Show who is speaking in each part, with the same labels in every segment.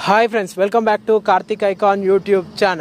Speaker 1: Hi friends welcome back to Karthik icon YouTube channel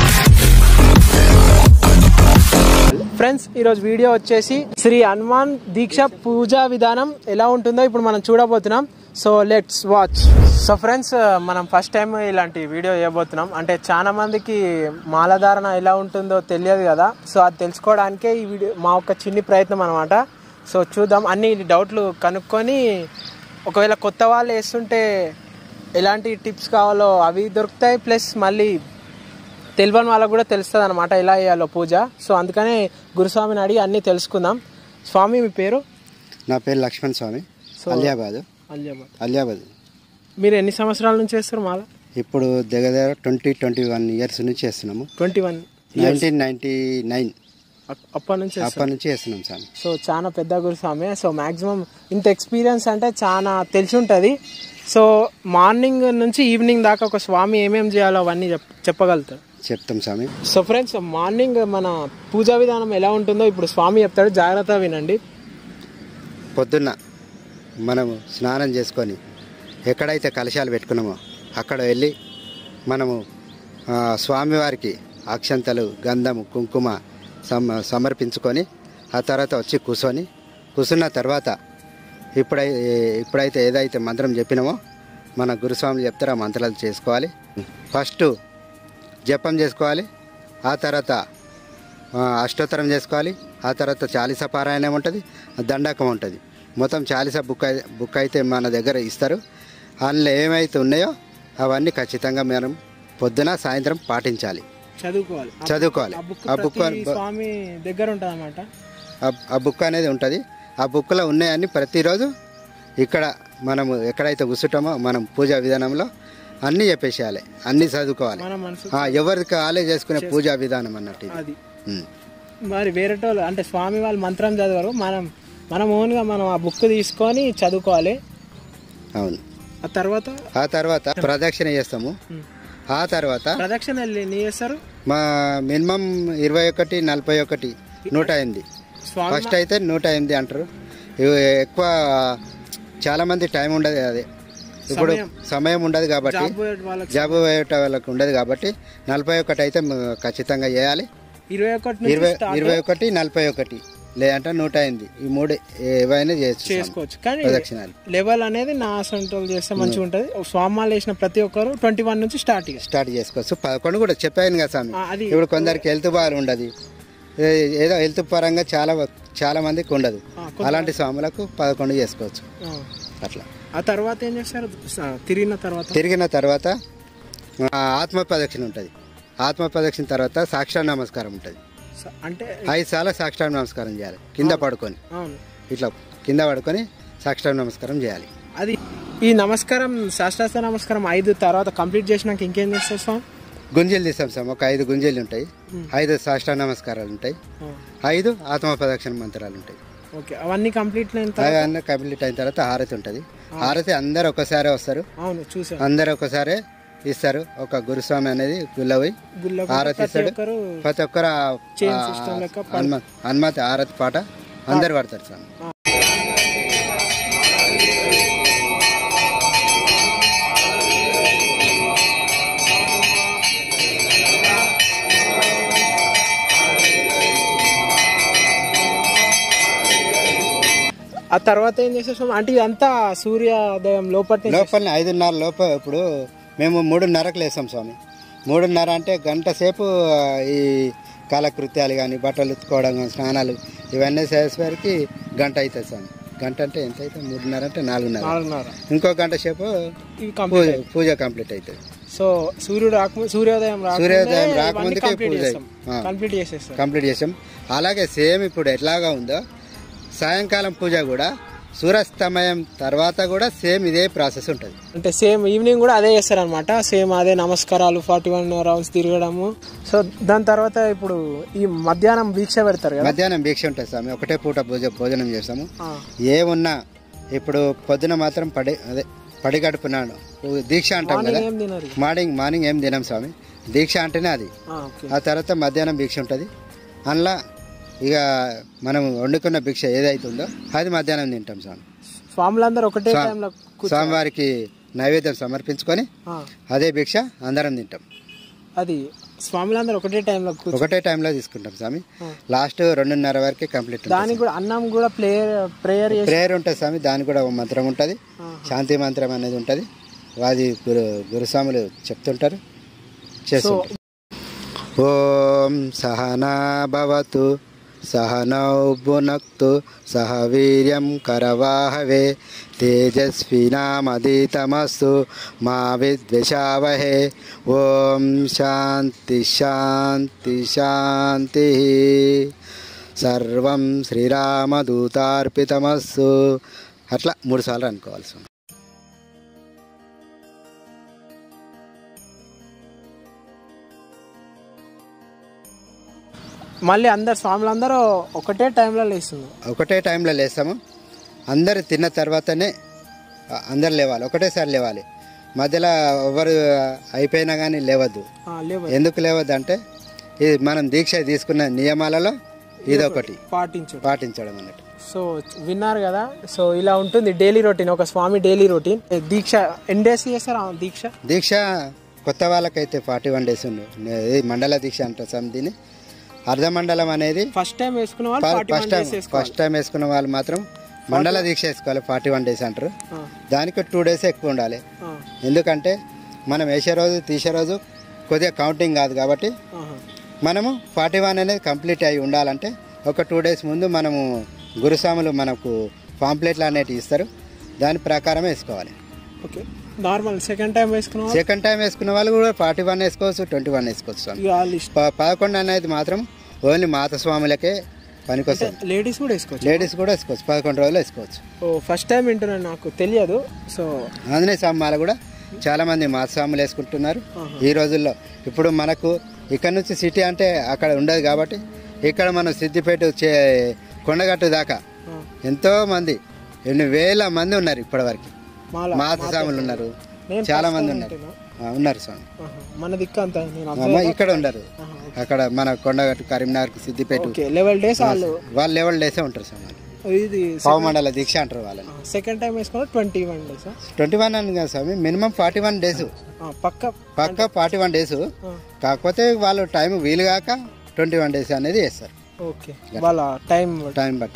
Speaker 1: friends ఈరోజు video వచ్చేసి శ్రీ హనుమాన్ దీక్ష పూజా విధానం ఎలా ఉంటుందో ఇప్పుడు మనం చూడబోతున్నాం so let's watch so friends మనం ఫస్ట్ టైం ఇలాంటి వీడియో చేయబోతున్నాం అంటే చాలా మందికి మాలధారణ ఎలా ఉంటుందో తెలియదు కదా సో అది తెలుసుకోవడానికే ఈ వీడియో మా ఒక చిన్ని ప్రయత్నం అనమాట సో చూద్దాం అన్ని డౌట్లు కనుక్కొని ఒకవేళ కొత్త వాళ్ళు వేస్తుంటే ఎలాంటి టిప్స్ కావాలో అవి దొరుకుతాయి ప్లస్ మళ్ళీ తెలియని వాళ్ళకు కూడా తెలుస్తుంది అనమాట ఎలా చేయాలో పూజ సో అందుకనే గురుస్వామిని అడిగి అన్నీ తెలుసుకుందాం స్వామి మీ పేరు
Speaker 2: నా పేరు లక్ష్మణ్ స్వామి
Speaker 1: సో
Speaker 2: అలియాబాద్
Speaker 1: అలియాబాద్
Speaker 2: అలియాబాద్
Speaker 1: మీరు ఎన్ని సంవత్సరాల నుంచి చేస్తారు మాల
Speaker 2: ఇప్పుడు దగ్గర దగ్గర ట్వంటీ ట్వంటీ వన్ ఇయర్స్ నుంచి చేస్తున్నాము
Speaker 1: twenty one
Speaker 2: nineteen ninety nine
Speaker 1: అప్పటి నుంచి చేస్తారు.
Speaker 2: అప్పటి నుంచి చేస్తున్నాం స్వామి
Speaker 1: సో చాలా పెద్ద గురుస్వామి సో మాక్సిమం ఇంత ఎక్స్పీరియన్స్ అంటే చాలా తెలిసి ఉంటుంది సో మార్నింగ్ నుంచి ఈవినింగ్ దాకా ఒక స్వామి ఏమేమి చేయాలో అవన్నీ చెప్ చెప్పగలుగుతారు
Speaker 2: చెప్తాం స్వామి
Speaker 1: సో ఫ్రెండ్స్ మార్నింగ్ మన పూజా విధానం ఎలా ఉంటుందో ఇప్పుడు స్వామి చెప్తాడు జాగ్రత్త వినండి
Speaker 2: పొద్దున్న మనము స్నానం చేసుకొని ఎక్కడైతే కలశాలు పెట్టుకున్నామో అక్కడ వెళ్ళి మనము ఆ, స్వామివారికి అక్షంతలు గంధము కుంకుమ సమ సమర్పించుకొని ఆ తర్వాత వచ్చి కూర్చొని కూర్చున్న తర్వాత ఇప్పుడై ఇప్పుడైతే ఏదైతే మంత్రం చెప్పినామో మన గురుస్వామి చెప్తారో ఆ మంత్రాలు చేసుకోవాలి ఫస్ట్ జపం చేసుకోవాలి ఆ తర్వాత ఆ, అష్టోత్తరం చేసుకోవాలి ఆ తర్వాత చాలీస పారాయణం ఉంటుంది దండకం ఉంటుంది మొత్తం చాలీస బుక్ అయి బుక్ అయితే మన దగ్గర ఇస్తారు అందులో ఏమైతే ఉన్నాయో అవన్నీ ఖచ్చితంగా మనం పొద్దున సాయంత్రం పాటించాలి
Speaker 1: చదువుకోవాలి
Speaker 2: చదువుకోవాలి
Speaker 1: ఆ బుక్
Speaker 2: ఆ బుక్
Speaker 1: ప్రతి స్వామి దగ్గర ఉంటుంది అనమాట
Speaker 2: ఆ- ఆ బుక్ అనేది ఉంటుంది ఆ బుక్లో ఉన్నాయన్నీ ప్రతిరోజు ఇక్కడ మనము ఎక్కడైతే కూర్చుంటామో మనం పూజా విధానంలో అన్నీ చెప్పేసేయాలి అన్నీ చదువుకోవాలి
Speaker 1: మన మనసు
Speaker 2: ఆ, ఎవరికి కాలే చేసుకునే పూజా విధానం అన్నట్టు ఇది.
Speaker 1: అది
Speaker 2: ఉమ్.
Speaker 1: మరి వేరేటోళ్ళు అంటే స్వామి వాళ్ళు మంత్రం చదవరు మనం మనం ఓన్గా మనం ఆ బుక్ తీసుకొని చదువుకోవాలి
Speaker 2: అవును
Speaker 1: ఆ తర్వాత
Speaker 2: ఆ తర్వాత ప్రదక్షిణ చేస్తాము
Speaker 1: ఉమ్.
Speaker 2: ఆ తర్వాత
Speaker 1: ప్రదక్షిణ వెళ్ళి ఎన్ని చేస్తారు
Speaker 2: మా మినిమం ఇరవై ఒకటి నలభై ఒకటి నూట ఎనిమిది
Speaker 1: స్వామి
Speaker 2: ఫస్ట్ అయితే నూట ఎనిమిది అంటారు ఇవి ఎక్కువ చాలా మంది టైం ఉండదు అది ఇప్పుడు
Speaker 1: సమయం.
Speaker 2: సమయం ఉండదు కాబట్టి
Speaker 1: జాబ్ పోయే వాళ్ళకి
Speaker 2: జాబ్ వేయట వాళ్ళకి ఉండదు కాబట్టి నలభై ఒకటి అయితే మ- ఖచ్చితంగా చేయాలి
Speaker 1: ఇరవై ఒకటి నుంచి
Speaker 2: ఇరవై
Speaker 1: స్టార్ట్
Speaker 2: ఇరవై ఒకటి నలభై ఒకటి లేదంటే నూట ఎనిమిది ఈ మూడు ఏవైనా చేయొచ్చు స్వామి.
Speaker 1: చేసుకోవచ్చు కానీ
Speaker 2: ప్రదక్షిణాలు
Speaker 1: లెవెల్ అనేది నా సొంతలు చేస్తే మంచిగా ఉంటుంది స్వామాలు వేసిన ప్రతి ఒక్కరు ట్వంటీ వన్ నుంచి స్టార్ట్ ఇక
Speaker 2: స్టార్ట్ చేసుకోవచ్చు పదకొండు కూడా చెప్పాను కదా స్వామి
Speaker 1: ఆ, అది
Speaker 2: ఇప్పుడు కొందరికి హెల్త్ బాగా ఉండదు ఏ- ఏదో హెల్త్ పరంగా చాలా చాలా మందికి ఉండదు
Speaker 1: ఆ, కొంత-
Speaker 2: అలాంటి స్వాములకు పదకొండు చేసుకోవచ్చు
Speaker 1: ఆ.
Speaker 2: అట్లా
Speaker 1: ఆ తర్వాత ఏం చేస్తారు స- తిరిగిన తర్వాత
Speaker 2: తిరిగిన తర్వాత ఆ, ఆత్మ ప్రదక్షిణ ఉంటుంది ఆత్మ ప్రదక్షిణ తర్వాత సాక్షాత్ నమస్కారం ఉంటుంది
Speaker 1: స- అంటే
Speaker 2: ఐదు సార్లు సాక్షాత్ నమస్కారం చేయాలి కింద పడుకొని
Speaker 1: అవును
Speaker 2: ఇట్లా కింద పడుకొని సాక్షాత్ నమస్కారం చేయాలి
Speaker 1: అది ఈ నమస్కారం శాస్త్రాస్త్ర నమస్కారం ఐదు తర్వాత కంప్లీట్ చేసినాక ఇంకేం చేస్తారు స్వామి
Speaker 2: గుంజీలు తీస్తాం సార్ ఒక ఐదు గుంజీలు ఉంటాయి
Speaker 1: Hmm.
Speaker 2: ఐదు సాష్టాంగ నమస్కారాలు ఉంటాయి
Speaker 1: ఆ,
Speaker 2: ఐదు ఆత్మ ప్రదక్షిణ మంత్రాలు ఉంటాయి
Speaker 1: ఓకే అవన్నీ కంప్లీట్ అయిన తర్వాత
Speaker 2: అవన్నీ కంప్లీట్ అయిన తర్వాత హారతి ఉంటుంది హారతి అందరు ఒకసారి వస్తారు
Speaker 1: అవును చూసాను
Speaker 2: అందరు ఒకసారి ఇస్తారు ఒక గురుస్వామి అనేది గుల్లవి
Speaker 1: గుళ్ళో
Speaker 2: హారతి
Speaker 1: ప్రతి
Speaker 2: ఇస్తాడు
Speaker 1: ఒక్కరు
Speaker 2: ప్రతి ఒక్కరు ఆ-
Speaker 1: చైన్
Speaker 2: ఆ
Speaker 1: సిస్టమ్ లెక్క ప-
Speaker 2: హనుమ హనుమతి హారతి పాట అందరు పడతారు స్వామి
Speaker 1: ఆ తర్వాత ఏం చేస్తారు స్వామి అంటే ఇదంతా సూర్యోదయం లోపటి
Speaker 2: లోపల ఐదున్నర లోప ఇప్పుడు మేము మూడున్నరకు లేస్తాం స్వామి మూడున్నర అంటే గంట సేపు ఆ, ఈ కాలకృత్యాలు కానీ బట్టలు ఉత్తుకోవడం కానీ స్నానాలు ఇవన్నీ చేసేసరికి గంట అవుతుంది స్వామి గంట అంటే ఎంత అవుతుంది మూడున్నర అంటే నాలుగున్నర
Speaker 1: నాలుగున్నర
Speaker 2: ఇంకో గంట సేపు
Speaker 1: ఇవి
Speaker 2: పూజ
Speaker 1: కంప్లీట్
Speaker 2: పూజ కంప్లీట్ అవుతుంది
Speaker 1: సో సూర్యుడు రాకముందు సూర్యోదయం
Speaker 2: సూర్యోదయం రాకముందుకే
Speaker 1: కంప్లీట్
Speaker 2: పూజ
Speaker 1: చేస్తాం
Speaker 2: ఆ.
Speaker 1: కంప్లీట్ చేసేస్తాం
Speaker 2: కంప్లీట్ చేసాం అలాగే సేమ్ ఇప్పుడు ఎట్లాగా ఉందో సాయంకాలం పూజ కూడా సూర్యాస్తమయం తర్వాత కూడా సేమ్ ఇదే ప్రాసెస్ ఉంటుంది
Speaker 1: అంటే సేమ్ ఈవినింగ్ కూడా అదే చేస్తారనమాట సేమ్ అదే నమస్కారాలు ఫార్టీ వన్ రౌండ్స్ తిరగడము సో దాని తర్వాత ఇప్పుడు ఈ మధ్యాహ్నం దీక్ష పెడతారు కదా
Speaker 2: మధ్యాహ్నం భీక్ష ఉంటుంది స్వామి ఒకటే పూట భోజ భోజనం చేస్తాము
Speaker 1: ఆ,
Speaker 2: ఏమున్నా ఇప్పుడు పొద్దున మాత్రం పడి అదే పడి గడుపునాడు దీక్ష అంటాం కదా
Speaker 1: ఏం తినరు
Speaker 2: మార్నింగ్ మార్నింగ్ ఏం తినాం స్వామి దీక్ష అంటేనే అది
Speaker 1: ఆ, ఓకే
Speaker 2: ఆ తర్వాత మధ్యాహ్నం భిక్ష ఉంటుంది అందులో ఇక మనం వండుకున్న భిక్ష ఏదైతుందో అది మధ్యాహ్నం తింటాం స్వామి
Speaker 1: స్వాములందరూ ఒకటే
Speaker 2: స్వా-
Speaker 1: టైంలో
Speaker 2: స్వామివారికి నైవేద్యం సమర్పించుకొని
Speaker 1: ఆ,
Speaker 2: అదే భిక్ష అందరం తింటాం
Speaker 1: అది స్వాములందరూ ఒకటే టైంలో కూర్చో
Speaker 2: ఒకటే టైంలో తీసుకుంటాం స్వామి
Speaker 1: ఆ.
Speaker 2: లాస్ట్ రెండున్నర వరకు కంప్లీట్
Speaker 1: దానికి కూడా అన్నం కూడా ప్లేయర్ ప్రేయర్ చేసి
Speaker 2: ప్రేయర్ ఉంటుంది స్వామి దానికి కూడా ఒక మంత్రం ఉంటుంది
Speaker 1: ఆ,
Speaker 2: శాంతి మంత్రం అనేది ఉంటుంది అది గురు గురుస్వాములు చెప్తుంటారు
Speaker 1: సో
Speaker 2: చేస్తుంటారు ఓం సహనా భవతు సహనౌ భునక్తు సహ వీర్యం కరవాహవే తేజస్వినామదీతమస్తు మా విద్విషావహే ఓం శాంతి శాంతి శాంతి సర్వం శ్రీరామదూతార్పితమస్సు అట్లా మూడు సార్లు అనుకోవాల్సి ఉంది
Speaker 1: మళ్ళీ అందరు స్వాములందరూ ఒకటే టైంలో లేస్తున్నారు
Speaker 2: ఒకటే టైంలో లేస్తాము అందరు తిన్న తర్వాతనే ఆ, అందరు లేవాలి ఒకటేసారి లేవాలి మధ్యలో ఎవరు అయిపోయినా కానీ లేవద్దు
Speaker 1: ఆ, లేవు
Speaker 2: ఎందుకు లేవద్దు అంటే ఇది మనం దీక్ష తీసుకున్న నియమాలలో ఇది ఒకటి
Speaker 1: పాటించు
Speaker 2: పాటించడం అన్నట్టు
Speaker 1: సో విన్నారు కదా సో ఇలా ఉంటుంది డైలీ రొటీన్ ఒక స్వామి డైలీ రొటీన్ దీక్ష ఎన్ని డేస్ చేస్తారు ఆ దీక్ష
Speaker 2: దీక్ష కొత్త వాళ్ళకైతే ఫార్టీ వన్ డేస్ ఉంది ఇది మండల దీక్ష అంటారు సమ్ దీన్ని అర్ధమండలం అనేది
Speaker 1: ఫస్ట్ టైం వేసుకున్న వాళ్ళు forty one
Speaker 2: first time
Speaker 1: days వేసుకోవాలి
Speaker 2: ఫస్ట్ టైం వేసుకున్న వాళ్ళు మాత్రం మండల దీక్ష వేసుకోవాలి ఫార్టీ వన్ డేస్ అంటారు
Speaker 1: ఆ,
Speaker 2: దానికి టూ డేస్ ఎక్కువ ఉండాలి
Speaker 1: ఆ,
Speaker 2: ఎందుకంటే మనం వేసే రోజు తీసే రోజు కొద్దిగా కౌంటింగ్ కాదు కాబట్టి
Speaker 1: ఆహా.
Speaker 2: మనము ఫార్టీ వన్ అనేది కంప్లీట్ అయి ఉండాలంటే ఒక టూ డేస్ ముందు మనము గురుస్వాములు మనకు పాంప్లెట్లు అనేటివి ఇస్తారు దాని ప్రకారం వేసుకోవాలి
Speaker 1: ఓకే నార్మల్ సెకండ్ టైం వేసుకున్న వాళ్ళు
Speaker 2: సెకండ్ టైం వేసుకున్న వాళ్ళు కూడా ఫార్టీ వన్ వేసుకోవచ్చు ట్వంటీ వన్ వేసుకోవచ్చు స్వామి
Speaker 1: ఇక వాళ్ళ ఇష్టం
Speaker 2: ప- పదకొండు అనేది మాత్రం ఓన్లీ మాత స్వాములకే పనికొస్తుంది
Speaker 1: లేడీస్ కూడా వేసుకోవచ్చు
Speaker 2: లేడీస్ కూడా వేసుకోవచ్చు పదకొండు రోజులు వేసుకోవచ్చు
Speaker 1: ఓ ఫస్ట్ టైం వింటున్నాను నాకు తెలియదు సో
Speaker 2: ఆంజనేయ స్వామి మాల కూడా చాలా మంది మాత స్వాములు వేసుకుంటున్నారు
Speaker 1: ఆహా.
Speaker 2: ఈ రోజుల్లో ఇప్పుడు మనకు ఇక్కడ నుంచి సిటీ అంటే అక్కడ ఉండదు కాబట్టి ఇక్కడ మనం సిద్దిపేట చే కొండగట్టు దాకా
Speaker 1: ఆ,
Speaker 2: ఎంతో మంది ఎన్ని వేల మంది ఉన్నారు ఇప్పటివరకు
Speaker 1: మాల
Speaker 2: మాత స్వాములు ఉన్నారు
Speaker 1: నేను
Speaker 2: చాలా
Speaker 1: first
Speaker 2: మంది
Speaker 1: time
Speaker 2: ఉన్నారు
Speaker 1: వింటున్నా.
Speaker 2: ఆ, ఉన్నారు స్వామి
Speaker 1: ఆహా. మన దిక్కు అంత నేను
Speaker 2: అమ్మ ఇక్కడ ఉండరు
Speaker 1: ఆహా.
Speaker 2: అక్కడ మన Kondagattu Karimnagar Siddipet
Speaker 1: okay level days వాళ్ళు
Speaker 2: వాళ్ళు లెవెల్ డేసే ఉంటారు స్వామి
Speaker 1: ఇది
Speaker 2: పవమండల దీక్ష అంటారు వాళ్ళని
Speaker 1: సెకండ్ టైం వేసుకున్న twenty one days
Speaker 2: twenty one అని కాదు స్వామి మినిమం ఫార్టీ వన్ డేస్
Speaker 1: పక్క
Speaker 2: పక్క ఫార్టీ వన్ డేస్
Speaker 1: ఆ,
Speaker 2: కాకపోతే వాళ్ళు టైం వీలు కాక ట్వంటీ వన్ డేస్ అనేది వేస్తారు
Speaker 1: ఓకే వాళ్ళ టైం
Speaker 2: టైం బట్టి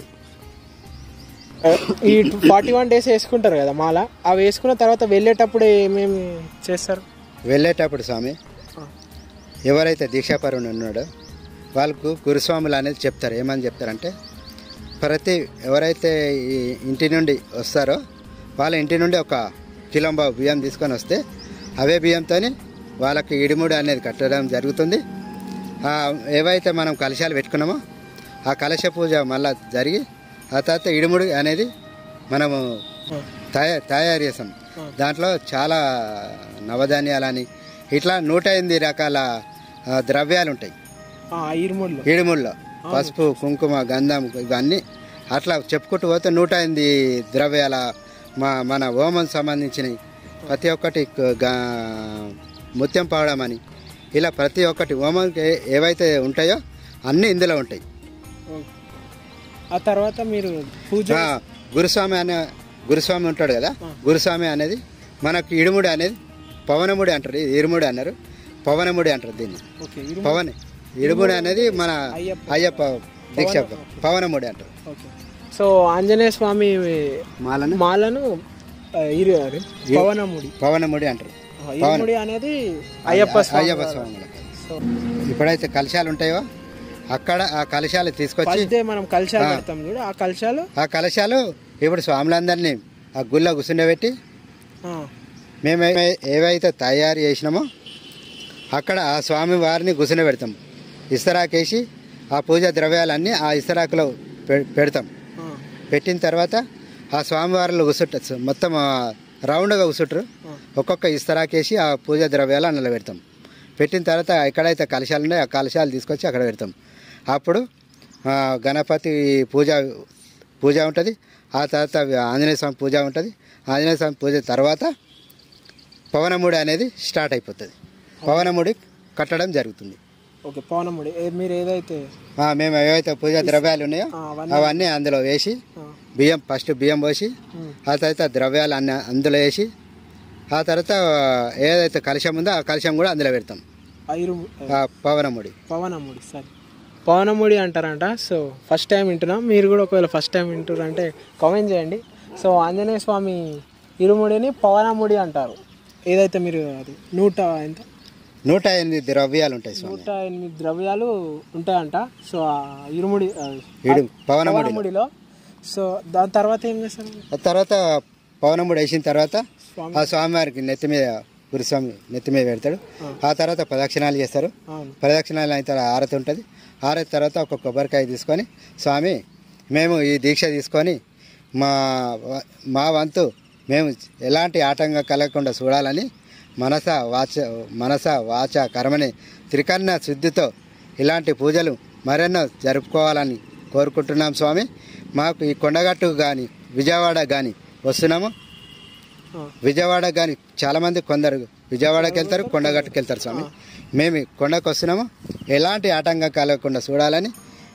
Speaker 1: ఈ ఫార్టీ వన్ డేస్ వేసుకుంటారు కదా మాల అవి వేసుకున్న తర్వాత వెళ్ళేటప్పుడు ఏమేమి చేస్తారు
Speaker 2: వెళ్ళేటప్పుడు స్వామి
Speaker 1: ఆ,
Speaker 2: ఎవరైతే దీక్షాపరుని ఉన్నాడో వాళ్ళకు గురుస్వాములు అనేది చెప్తారు ఏమని చెప్తారంటే ప్రతి ఎవరైతే ఈ ఇంటి నుండి వస్తారో వాళ్ళ ఇంటి నుండి ఒక కిలోంబా బియ్యం తీసుకొని వస్తే అవే బియ్యంతో వాళ్ళకి ఇడిముడి అనేది కట్టడం జరుగుతుంది ఆ, ఏవైతే మనం కలశాలు పెట్టుకున్నామో ఆ కలశ పూజ మళ్ళా జరిగి ఆ తర్వాత ఇడిముడి అనేది మనము
Speaker 1: ఆ,
Speaker 2: తయా తయారు చేసాం దాంట్లో చాలా నవధాన్యాలని ఇట్లా నూట ఎనిమిది రకాల ఆ, ద్రవ్యాలు ఉంటాయి
Speaker 1: ఆ, ఇరుముళ్ళు
Speaker 2: ఇడుముల్లో పసుపు కుంకుమ గంధం ఇవన్నీ అట్లా చెప్పుకుంటూ పోతే నూట ఎనిమిది ద్రవ్యాల మా మన హోమం సంబంధించినవి ప్రతి ఒక్కటి క- గా- ముత్యం పవడం అని ఇలా ప్రతి ఒక్కటి హోమంకి ఏ- ఏవైతే ఉంటాయో అన్నీ ఇందులో ఉంటాయి
Speaker 1: ఓకే. ఆ తర్వాత మీరు పూజ
Speaker 2: ఆ, గురుస్వామి అనే గురుస్వామి ఉంటాడు కదా గురుస్వామి అనేది మనకు ఇడుముడి అనేది పవనముడి అంటారు ఇది ఇరుముడి అన్నారు పవనముడి అంటారు దీన్ని
Speaker 1: ఓకే ఇరు
Speaker 2: పవన్ ఇడుముడి అనేది మన
Speaker 1: అయ్యప్ప.
Speaker 2: అయ్యప్ప దీక్ష పవనముడి అంటారు
Speaker 1: ఓకే సో ఆంజనేయ స్వామి
Speaker 2: మాలను
Speaker 1: మాలను ఆ, ఇరు అరే, పవనముడి
Speaker 2: పవనముడి అంటారు
Speaker 1: ఆ, ఇరుముడి అనేది అయ్యప్ప స్వామి
Speaker 2: అయ్యప్ప స్వాములకు
Speaker 1: సో
Speaker 2: ఇప్పుడైతే కలశాలు ఉంటాయో అక్కడ ఆ కలశాలు తీసుకొచ్చి
Speaker 1: ఫస్ట్ డే మనం కలశాలు పెడతాం చూడు ఆ కలశాలు
Speaker 2: ఆ కలశాలు ఇప్పుడు స్వాములందరినీ ఆ గుళ్ళో కూర్చుండబెట్టి
Speaker 1: ఆ,
Speaker 2: మేము ఏ- ఏవైతే తయారు చేసినామో అక్కడ ఆ స్వామి వారిని గుసన పెడతాం ఇస్తరాకేసి ఆ పూజ ద్రవ్యాలన్నీ ఆ ఇస్తరాకులో పె- పెడతాం
Speaker 1: ఆ,
Speaker 2: పెట్టిన తర్వాత ఆ స్వామివారిలో ఉసుట మొత్తం ఆ రౌండ్గా ఉసుటరు
Speaker 1: ఆ.
Speaker 2: ఒక్కొక్క ఇస్తరాకేసి ఆ పూజ ద్రవ్యాలు అందులో పెడతాం పెట్టిన తర్వాత ఎక్కడైతే కలశాలు ఉన్నాయో ఆ కలశాలు తీసుకొచ్చి అక్కడ పెడతాం అప్పుడు ఆ, గణపతి పూజ పూజ ఉంటుంది ఆ తర్వాత ఆంజనేయ స్వామి పూజ ఉంటుంది ఆంజనేయ స్వామి పూజ తర్వాత పవనముడి అనేది స్టార్ట్ అయిపోతుంది పవనముడి కట్టడం జరుగుతుంది
Speaker 1: ఓకే పవనముడి ఏ- మీరు ఏదైతే
Speaker 2: ఆ, మేము ఏవైతే పూజ ద్రవ్యాలు ఉన్నాయో
Speaker 1: ఆ, అవన్నీ
Speaker 2: అవన్నీ అందులో వేసి
Speaker 1: ఆ,
Speaker 2: బియ్యం ఫస్ట్ బియ్యం పోసి
Speaker 1: ఉమ్,
Speaker 2: ఆ తర్వాత ద్రవ్యాలు అన్ని అందులో వేసి ఆ తర్వాత ఏదైతే కలశం ఉందో ఆ కలశం కూడా అందులో పెడతాం
Speaker 1: ఆ ఇరు
Speaker 2: ఆ పవనముడి
Speaker 1: పవనముడి సరే పవనముడి అంటారంట సో ఫస్ట్ టైం వింటున్నాం మీరు కూడా ఒకవేళ ఫస్ట్ టైం వింటారు అంటే కామెంట్ చేయండి సో ఆంజనేయ స్వామి ఇరుముడిని పవనముడి అంటారు ఏదైతే మీరు అది నూట ఎంత
Speaker 2: నూట ఎనిమిది ద్రవ్యాలు ఉంటాయి స్వామి
Speaker 1: నూట ఎనిమిది ద్రవ్యాలు ఉంటాయంట సో ఆ ఇరుముడి ఆ,
Speaker 2: ఈడు పవనముడి
Speaker 1: పవనముడిలో సో దాని తర్వాత ఏం చేస్తారు
Speaker 2: ఆ తర్వాత పవనముడి వేసిన తర్వాత
Speaker 1: స్వామి
Speaker 2: ఆ స్వామివారికి నెత్తి మీద గురుస్వామి నెత్తి మీద పెడతాడు ఆ తర్వాత ప్రదక్షిణాలు చేస్తారు
Speaker 1: అవును
Speaker 2: ప్రదక్షిణాలు అయిన తర్వాత ఆరతి ఉంటుంది ఆరతి తర్వాత ఒక కొబ్బరికాయ తీసుకొని స్వామి మేము ఈ దీక్ష తీసుకొని మా వ- మా వంతు మేము ఎలాంటి ఆటంకం కలగకుండా చూడాలని మనస వాచ మనస వాచ కర్మని త్రికరణ శుద్ధితో ఇలాంటి పూజలు మరెన్నో జరుపుకోవాలని కోరుకుంటున్నాం స్వామి మాకు ఈ కొండగట్టుకు కానీ విజయవాడ కానీ వస్తున్నాము
Speaker 1: ఆ,
Speaker 2: విజయవాడ కానీ చాలామంది కొందరు విజయవాడకి వెళ్తారు కొండగట్టుకు వెళ్తారు స్వామి మేము కొండకు వస్తున్నాము ఎలాంటి ఆటంకం కలగకుండా చూడాలని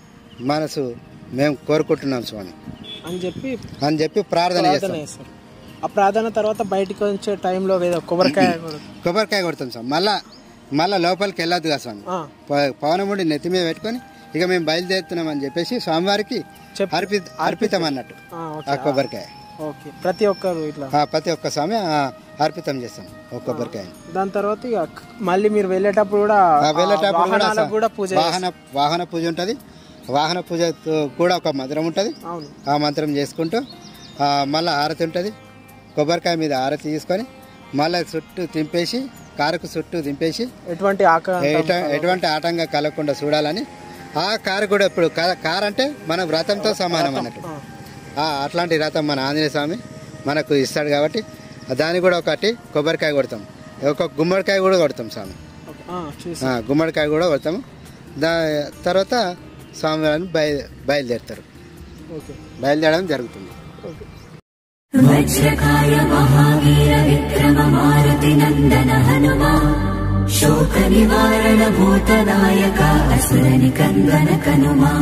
Speaker 2: మనసు మేము కోరుకుంటున్నాం స్వామి
Speaker 1: అని చెప్పి
Speaker 2: అని చెప్పి ప్రార్థన
Speaker 1: ప్రార్థన
Speaker 2: చేస్తాం
Speaker 1: చేస్తారు ఆ ప్రార్థన తర్వాత బయటికి వచ్చే టైంలో ఏదో కొబ్బరికాయ కూడా
Speaker 2: కొబ్బరికాయ కొడతాం స్వామి మళ్ళా మళ్ళా లోపలికి వెళ్ళొద్దు కదా స్వామి
Speaker 1: ఆ,
Speaker 2: ప- పవనముడి నెత్తి మీద పెట్టుకొని ఇక మేము బయలుదేరుతున్నాం అని చెప్పేసి స్వామివారికి
Speaker 1: చెప్పు.
Speaker 2: అర్పి అర్పితం అన్నట్టు
Speaker 1: ఆ, ఓకే
Speaker 2: ఆ కొబ్బరికాయ
Speaker 1: ఓకే ప్రతి ఒక్కరు ఇట్లా
Speaker 2: ఆ ప్రతి ఒక్క స్వామి ఆ, అర్పితం చేస్తాం ఒక కొబ్బరికాయ
Speaker 1: దాని తర్వాత ఇక మళ్ళీ మీరు వెళ్ళేటప్పుడు కూడా
Speaker 2: ఆ వెళ్ళేటప్పుడు కూడా
Speaker 1: వాహనాలకు కూడా పూజ
Speaker 2: వాహన వాహన పూజ ఉంటుంది వాహన పూజతో కూడా ఒక మంత్రం ఉంటుంది
Speaker 1: అవును
Speaker 2: ఆ మంత్రం చేసుకుంటూ ఆ, మళ్ళా హారతి ఉంటుంది కొబ్బరికాయ మీద హారతి తీసుకొని మళ్ళీ చుట్టూ తింపేసి కారుకు చుట్టూ దింపేసి
Speaker 1: ఎటువంటి ఆక
Speaker 2: ఎట- ఎటువంటి ఆటంకం కలగకుండా చూడాలని ఆ కారు కూడా ఇప్పుడు కా- కారు అంటే మన వ్రతంతో సమానం అన్నట్టు
Speaker 1: ఆ,
Speaker 2: ఆ, అట్లాంటి వ్రతం మన ఆంజనేయ స్వామి మనకు ఇస్తాడు కాబట్టి దాన్ని కూడా ఒకటి కొబ్బరికాయ కొడతాం ఒక గుమ్మడికాయ కూడా కొడతాం స్వామి
Speaker 1: ఓకే. ఆ, చూసి
Speaker 2: ఆ, గుమ్మడికాయ కూడా కొడతాము దా తర్వాత స్వామివారిని బయ బయలుదేరుతారు
Speaker 1: ఓకే
Speaker 2: బయలుదేరడం జరుగుతుంది
Speaker 1: ఓకే
Speaker 3: वज्रकाय महावीर विक्रम मारुति नन्दन हनुमा शोकनिवारण भूतनायक असुर निकन्दन कनुमा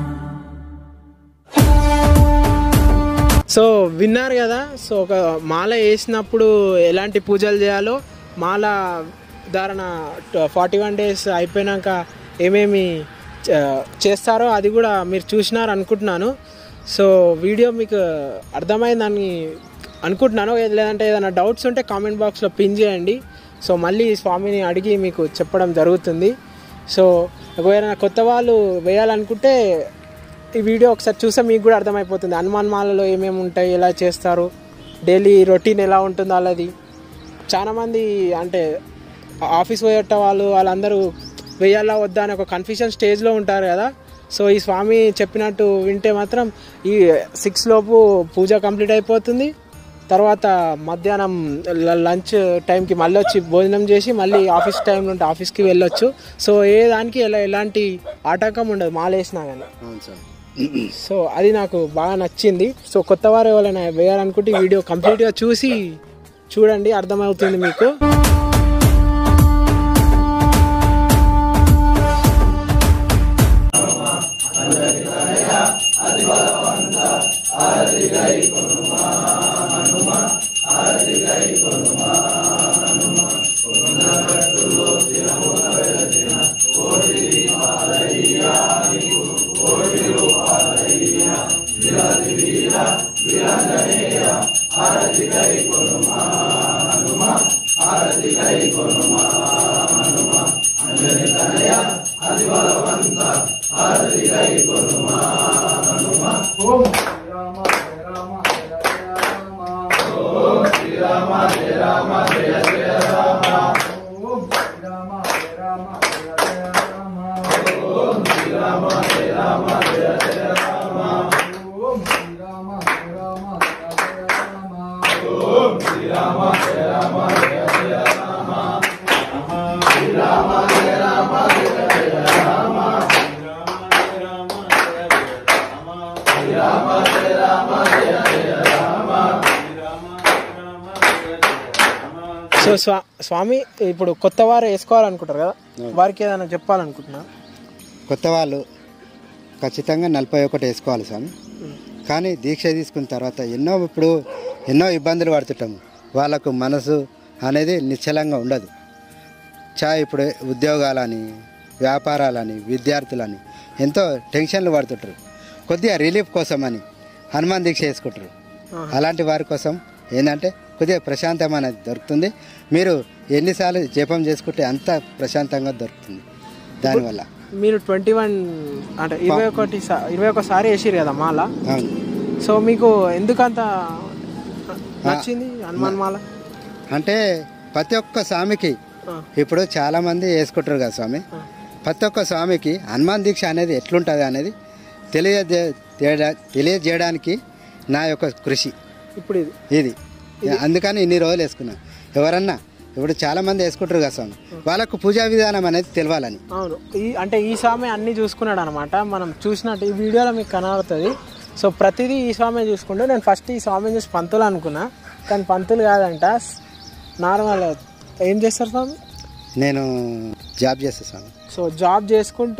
Speaker 1: సో విన్నారు కదా సో ఒక మాల వేసినప్పుడు ఎలాంటి పూజలు చేయాలో మాల ధారణ ఫార్టీ వన్ డేస్ అయిపోయినాక ఏమేమి చ- చేస్తారో అది కూడా మీరు చూసినారు అనుకుంటున్నాను సో వీడియో మీకు అర్థమైందని అనుకుంటున్నాను లేదంటే ఏదైనా డౌట్స్ ఉంటే కామెంట్ బాక్స్లో పిన్ చేయండి సో మళ్ళీ స్వామిని అడిగి మీకు చెప్పడం జరుగుతుంది సో ఒకవేళ కొత్త వాళ్ళు వేయాలనుకుంటే ఈ వీడియో ఒకసారి చూస్తే మీకు కూడా అర్థమైపోతుంది హనుమాన్ మాలలో ఏమేమి ఉంటాయి ఎలా చేస్తారు డైలీ రొటీన్ ఎలా ఉంటుందో వాళ్ళది చాలామంది అంటే ఆఫీస్ పోయేట వాళ్ళు వాళ్ళందరూ వేయాలా వద్దా అని ఒక కన్ఫ్యూజన్ స్టేజ్లో ఉంటారు కదా సో ఈ స్వామి చెప్పినట్టు వింటే మాత్రం ఈ సిక్స్ లోపు పూజ కంప్లీట్ అయిపోతుంది తర్వాత మధ్యాహ్నం ల- లంచ్ టైంకి మళ్ళీ వచ్చి భోజనం చేసి మళ్ళీ ఆఫీస్ టైంలో ఉంటే ఆఫీస్కి వెళ్ళొచ్చు సో ఏ దానికి ఎలా ఎలాంటి ఆటంకం ఉండదు మాలేసినా కానీ
Speaker 2: అవును సార్
Speaker 1: సో అది నాకు బాగా నచ్చింది సో కొత్త వారు ఎవరైనా వేయాలనుకుంటే ఈ వీడియో కంప్లీట్గా చూసి చూడండి అర్థమవుతుంది మీకు సో స్వా స్వామి ఇప్పుడు కొత్త వారు వేసుకోవాలనుకుంటారు కదా వారికి ఏదైనా చెప్పాలనుకుంటున్నారు
Speaker 2: కొత్త వాళ్ళు ఖచ్చితంగా నలభై ఒకటి వేసుకోవాలి స్వామి కానీ దీక్ష తీసుకున్న తర్వాత ఎన్నో ఇప్పుడు ఎన్నో ఇబ్బందులు పడుతుంటాము వాళ్ళకు మనసు అనేది నిశ్చలంగా ఉండదు చా ఇప్పుడు ఉద్యోగాలని వ్యాపారాలని విద్యార్థులని ఎంతో టెన్షన్లు పడుతుంటారు కొద్దిగా రిలీఫ్ కోసమని హనుమాన్ దీక్ష చేసుకుంటారు అలాంటి వారి కోసం ఏంటంటే కొద్దిగా ప్రశాంతం అనేది దొరుకుతుంది మీరు ఎన్నిసార్లు జపం చేసుకుంటే అంత ప్రశాంతంగా దొరుకుతుంది దానివల్ల
Speaker 1: మీరు ట్వంటీ వన్ అంటే ఇరవై ఒకటి సా- ఇరవై ఒకసారి వేసిరు కదా మాల
Speaker 2: అవును
Speaker 1: సో మీకు ఎందుకంత నచ్చింది హనుమాన్ మాల
Speaker 2: అంటే ప్రతి ఒక్క స్వామికి
Speaker 1: ఆ,
Speaker 2: ఇప్పుడు చాలా మంది వేసుకుంటారు కదా స్వామి
Speaker 1: ఆ.
Speaker 2: ప్రతి ఒక్క స్వామికి హనుమాన్ దీక్ష అనేది ఎట్లుంటుంది అనేది తెలియజే తేడా- తెలియజేయడానికి నా యొక్క కృషి
Speaker 1: ఇప్పుడు ఇది
Speaker 2: ఇది అందుకని ఇన్ని రోజులు వేసుకున్నాను ఎవరన్నా ఇప్పుడు చాలా మంది వేసుకుంటారు కదా స్వామి వాళ్ళకు పూజా విధానం అనేది తెలవాలని
Speaker 1: అవును ఈ అంటే ఈ స్వామి అన్ని చూసుకున్నాడు అనమాట మనం చూసినట్టు ఈ వీడియోలో మీకు కనబడుతుంది సో ప్రతిదీ ఈ స్వామి చూసుకుంటూ నేను ఫస్ట్ ఈ స్వామిని చూసి పంతులు అనుకున్నా కానీ పంతులు కాదంట నార్మల్ ఏం చేస్తారు స్వామి
Speaker 2: నేను జాబ్ చేస్తాను స్వామి
Speaker 1: సో జాబ్ చేసుకుంటూ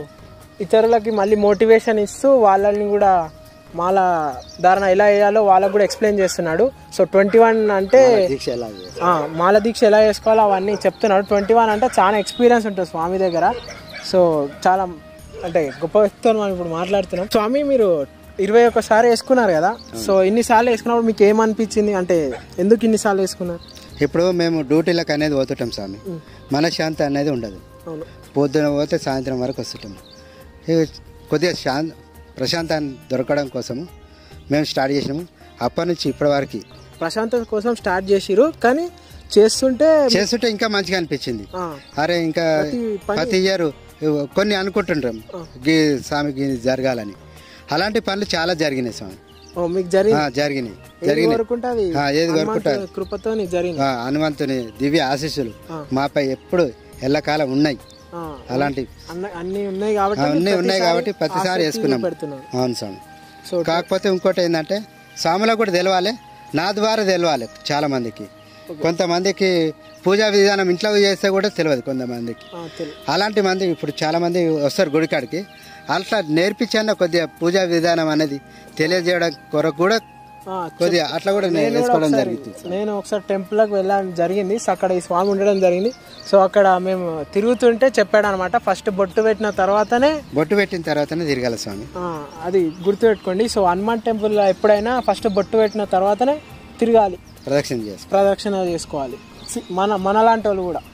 Speaker 1: ఇతరులకి మళ్ళీ మోటివేషన్ ఇస్తూ వాళ్ళని కూడా మాల ధారణ ఎలా వేయాలో వాళ్ళకు కూడా ఎక్స్ప్లెయిన్ చేస్తున్నాడు సో ట్వంటీ వన్ అంటే
Speaker 2: దీక్ష ఎలా చేయాలి?
Speaker 1: ఆ, మాల దీక్ష ఎలా చేసుకోవాలో అవన్నీ చెప్తున్నాడు ట్వంటీ వన్ అంటే చాలా ఎక్స్పీరియన్స్ ఉంటుంది స్వామి దగ్గర సో చాలా అంటే గొప్ప వ్యక్తితో మనం ఇప్పుడు మాట్లాడుతున్నాం స్వామి మీరు ఇరవై ఒక్కసారి వేసుకున్నారు కదా సో ఇన్నిసార్లు వేసుకున్నప్పుడు మీకు ఏమనిపించింది అంటే ఎందుకు ఇన్నిసార్లు వేసుకున్నారు
Speaker 2: ఇప్పుడు మేము డ్యూటీలకు అనేది పోతుంటాం స్వామి మనశ్శాంతి అనేది ఉండదు
Speaker 1: అవును
Speaker 2: పొద్దున పోతే సాయంత్రం వరకు వస్తుంటాం ఇవి కొద్దిగా శాంత ప్రశాంతాన్ని దొరకడం కోసము మేము స్టార్ట్ చేసినాము అప్పటి నుంచి ఇప్పటి వరకు
Speaker 1: ప్రశాంతత కోసం స్టార్ట్ చేసిరు కానీ చేస్తుంటే
Speaker 2: చేస్తుంటే ఇంకా మంచిగా అనిపించింది
Speaker 1: ఆ,
Speaker 2: అరే ఇంకా
Speaker 1: ప్రతి పని-
Speaker 2: ప్రతి ఇయర్ కొన్ని అనుకుంటుంటాం గీ స్వామికి ఇది జరగాలని అలాంటి పనులు చాలా జరిగినాయి స్వామి
Speaker 1: ఓ, మీకు జరిగింది
Speaker 2: ఆ, జరిగినాయి
Speaker 1: ఏది
Speaker 2: జరిగినాయి
Speaker 1: కోరుకుంటే అది
Speaker 2: ఆ, ఏది కోరుకుంటే
Speaker 1: హనుమంతుని కృపతో జరిగింది
Speaker 2: ఆ, హనుమంతుని దివ్య ఆశీస్సులు
Speaker 1: ఆ.
Speaker 2: మాపై ఎప్పుడు ఎల్లకాలం ఉన్నాయి
Speaker 1: ఆ,
Speaker 2: అలాంటి
Speaker 1: అన్న- అన్ని ఉన్నాయి కాబట్టి
Speaker 2: అన్నీ ఉన్నాయి
Speaker 1: ప్రతిసారి
Speaker 2: కాబట్టి ప్రతిసారి
Speaker 1: ఆసక్తి
Speaker 2: వేసుకున్నాం
Speaker 1: చూపెడుతున్నారు.
Speaker 2: అవును స్వామి
Speaker 1: సో
Speaker 2: కాకపోతే ఇంకోటి ఏంటంటే స్వాములకు కూడా తెలవాలి నా ద్వారా తెలవాలి చాలా మందికి కొంతమందికి పూజా విధానం ఇంట్లో చేస్తే కూడా తెలియదు కొంతమందికి
Speaker 1: ఆ, తెలు-
Speaker 2: అలాంటి మంది ఇప్పుడు చాలా మంది వస్తారు గుడికాడికి అట్లా నేర్పించాన్న కొద్దిగా పూజా విధానం అనేది తెలియజేయడం కొరకు కూడా
Speaker 1: ఆ,
Speaker 2: కొద్దిగా అట్లా కూడా నేను
Speaker 1: నేను కూడా
Speaker 2: వేసుకోవడం
Speaker 1: ఒకసారి
Speaker 2: జరుగుతుంది
Speaker 1: నేను ఒకసారి టెంపుల్కి వెళ్ళడం జరిగింది సో అక్కడ ఈ స్వామి ఉండడం జరిగింది సో అక్కడ మేము తిరుగుతుంటే చెప్పాడు అనమాట ఫస్ట్ బొట్టు పెట్టిన తర్వాతనే
Speaker 2: బొట్టు పెట్టిన తర్వాతనే తిరగాల స్వామి
Speaker 1: ఆ, అది గుర్తుపెట్టుకోండి సో హనుమాన్ టెంపుల్లో ఎప్పుడైనా ఫస్ట్ బొట్టు పెట్టిన తర్వాతనే తిరగాలి
Speaker 2: ప్రదక్షిణ చేస్తాం
Speaker 1: ప్రదక్షిణ చేసుకోవాలి సి- మన మనలాంటి వాళ్ళు కూడా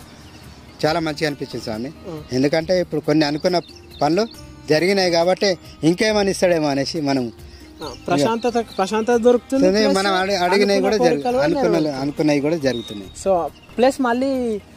Speaker 2: చాలా మంచిగా అనిపించింది స్వామి ఎందుకంటే ఇప్పుడు కొన్ని అనుకున్న పనులు జరిగినాయి కాబట్టి ఇంకేమని ఇస్తాడేమో అనేసి మనం
Speaker 1: ఆ, ప్రశాంతత ప్రశాంతత దొరుకుతుంది plus
Speaker 2: మనం అడి- అడిగినవి కూడా
Speaker 1: అనుకున్న
Speaker 2: జరుగు
Speaker 1: కోరికలు కూడా
Speaker 2: అనుకున్న అనుకున్నవి కూడా జరుగుతున్నాయి
Speaker 1: సో ప్లస్ మళ్ళీ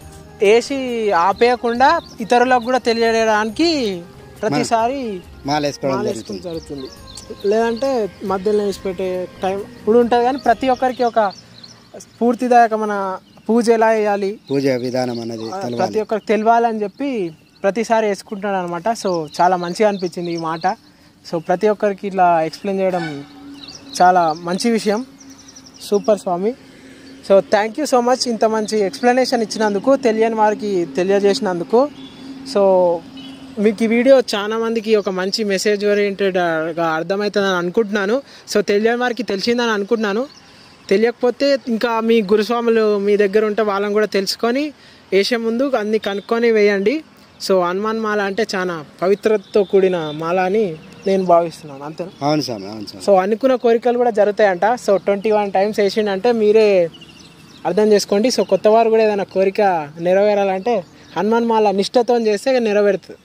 Speaker 1: వేసి ఆపేయకుండా ఇతరులకు కూడా తెలియజేయడానికి ప్రతిసారి
Speaker 2: మాల వేసుకోవడం
Speaker 1: మాల
Speaker 2: జరుగుతుంది
Speaker 1: వేసుకుని జరుగుతుంది లేదంటే మధ్యలో వేసిపెట్టే టైం ఇప్పుడు ఉంటుంది కానీ ప్రతి ఒక్కరికి ఒక స్ఫూర్తిదాయకమైన పూజ ఎలా చేయాలి
Speaker 2: పూజ విధానం అనేది తెలవాలి
Speaker 1: ప్రతి ఒక్కరికి తెలియాలని చెప్పి ప్రతిసారి వేసుకుంటున్నాడు అనమాట సో చాలా మంచిగా అనిపించింది ఈ మాట సో ప్రతి ఒక్కరికి ఇట్లా ఎక్స్ప్లెయిన్ చేయడం చాలా మంచి విషయం సూపర్ స్వామి so thank you so much ఇంత మంచి ఎక్స్ప్లెనేషన్ ఇచ్చినందుకు తెలియని వారికి తెలియజేసినందుకు సో మీకు ఈ వీడియో చాలా మందికి ఒక మంచి మెసేజ్ ఓరియంటెడ్గా అర్థమవుతుందని అనుకుంటున్నాను సో తెలియని వారికి తెలిసిందని అనుకుంటున్నాను తెలియకపోతే ఇంకా మీ గురుస్వాములు మీ దగ్గర ఉంటే వాళ్ళని కూడా తెలుసుకొని వేసే ముందు అన్ని కనుక్కొని వేయండి సో హనుమాన్ మాల అంటే చాలా పవిత్రతతో కూడిన మాల అని నేను భావిస్తున్నాను అంతేనా
Speaker 2: అవును స్వామి అవును స్వామి
Speaker 1: సో అనుకున్న కోరికలు కూడా జరుగుతాయంట సో ట్వంటీ వన్ టైమ్స్ వేసిండంటే మీరే అర్థం చేసుకోండి సో కొత్త వారు కూడా ఏదైనా కోరిక నెరవేరాలంటే హనుమాన్ మాల నిష్ఠతో చేస్తే నెరవేరుతుంది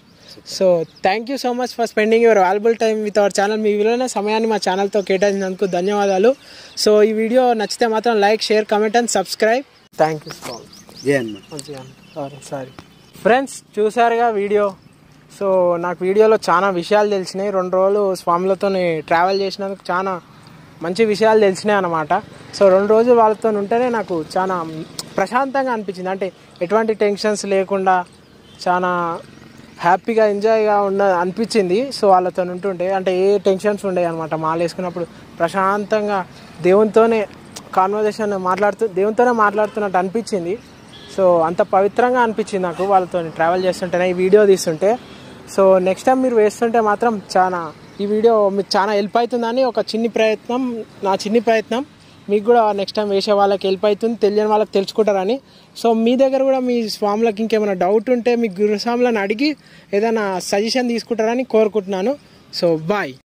Speaker 1: so thank you so much for spending your valuable time with our channel మీ విలువైన సమయాన్ని మా ఛానల్తో కేటాయించినందుకు ధన్యవాదాలు సో ఈ వీడియో నచ్చితే మాత్రం like share comment and subscribe thank you so
Speaker 2: జే హనుమాన్
Speaker 1: మంచిగా సారీ సారీ ఫ్రెండ్స్ చూసారుగా వీడియో సో నాకు వీడియోలో చాలా విషయాలు తెలిసినాయి రెండు రోజులు స్వాములతో ట్రావెల్ చేసినందుకు చాలా మంచి విషయాలు తెలిసినాయి అనమాట సో రెండు రోజులు వాళ్ళతో ఉంటేనే నాకు చాలా ప్రశాంతంగా అనిపించింది అంటే ఎటువంటి టెన్షన్స్ లేకుండా చాలా హ్యాపీగా ఎంజాయ్గా ఉన్న అనిపించింది సో వాళ్ళతో ఉంటుంటే అంటే ఏ టెన్షన్స్ ఉండేవి అనమాట మాల వేసుకున్నప్పుడు ప్రశాంతంగా దేవునితోనే కాన్వర్జేషన్ మాట్లాడుతూ దేవునితోనే మాట్లాడుతున్నట్టు అనిపించింది సో అంత పవిత్రంగా అనిపించింది నాకు వాళ్ళతో ట్రావెల్ చేస్తుంటేనే ఈ వీడియో తీస్తుంటే సో నెక్స్ట్ టైం మీరు వేస్తుంటే మాత్రం చాలా ఈ వీడియో మీకు చాలా హెల్ప్ అవుతుందని ఒక చిన్ని ప్రయత్నం నా చిన్ని ప్రయత్నం మీకు కూడా నెక్స్ట్ టైం వేసే వాళ్ళకి హెల్ప్ అవుతుంది తెలియని వాళ్ళకి తెలుసుకుంటారని సో మీ దగ్గర కూడా మీ స్వాములకు ఇంకేమైనా డౌట్ ఉంటే మీ గురుస్వాములను అడిగి ఏదైనా సజెషన్ తీసుకుంటారని కోరుకుంటున్నాను సో బాయ్